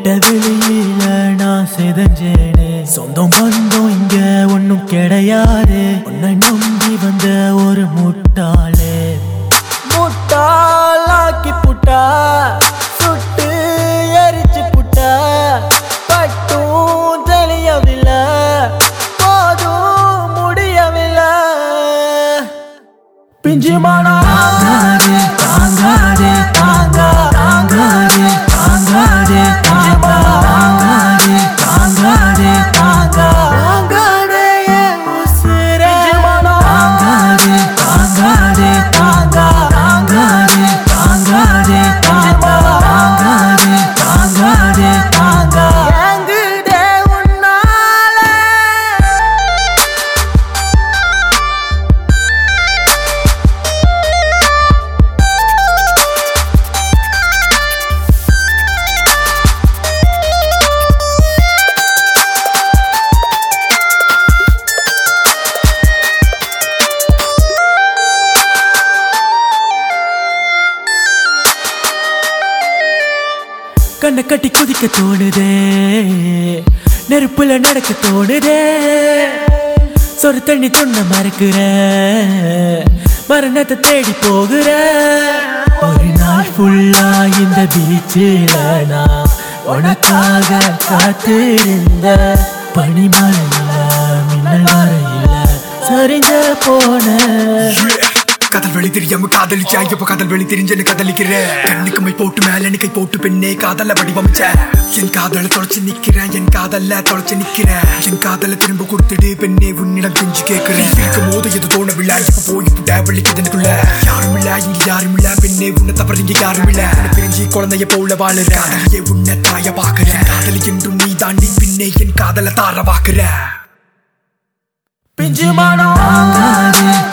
வெட்ட வெளியில நான் செதஞ்சேனே சொந்தம் பந்தம் இங்க ஒண்ணும் கிடையாது உன்னை நம்பி வந்த ஒரு முட்டாளே முட்டாளாக்கி புட்டா சுட்டு எரிச்சு புட்டா பட்டும் தெளியவில்லை போதும் முடியவில்லை பிஞ்சு மனம் தாங்காது தாங்காது தாங்கா தாங்காது தாங்காது தாங்காது தாங்காது தாங்கா தாங்காது என் உசுரே. தாங்காது தாங்காது தாங்கா தாங்காது தாங்காது தாங்கா தாங்காது தாங்காது தாங்கா ஏங்குதே உன்னால கண்ணை கட்டி குதிக்க தோணுதே நெருப்புல நடக்க தோணுதே சொரு தண்ணி துண்ண மறக்கிற மரணத்தை தேடி போகிற ஒரு நாள் ஃபுல்லா இந்த பீச்சில் நான் உனக்காக காத்திருந்த பனிமலையில மின்னல் வரையில சரிஞ்ச போன காதல் வெளி தெரியாம காதலிச்சா இப்ப காதல் வெளி தெரிஞ்சு காதலிக்கிற கண்ணுக்கு மை போட்டு மேல கை போட்டு பெண்ணே காதல வடிவமைச்ச என் காதல தொலைச்சு நிக்கிறேன் என் காதல தொலைச்சு நிக்கிறேன் என் காதல திரும்ப கொடுத்துடு பெண்ணே உன்னிடம் செஞ்சு கேட்கிறேன் இருக்கும் போது எது தோணவில்லை இப்ப போய் புட்டா வலிக்குதுக்குள்ள யாரும் இல்ல இங்க யாரும் இல்ல பெண்ணே உன்னை தவிர இங்க யாரும் இல்ல உன்னை பிரிஞ்சு குழந்தைய போல வாழுற காதலியே உன்னை தாய பாக்குற காதலி என்றும் நீ தாண்டி பின்னே என் காதல தார பாக்குற பிஞ்சு மனம் தாங்காது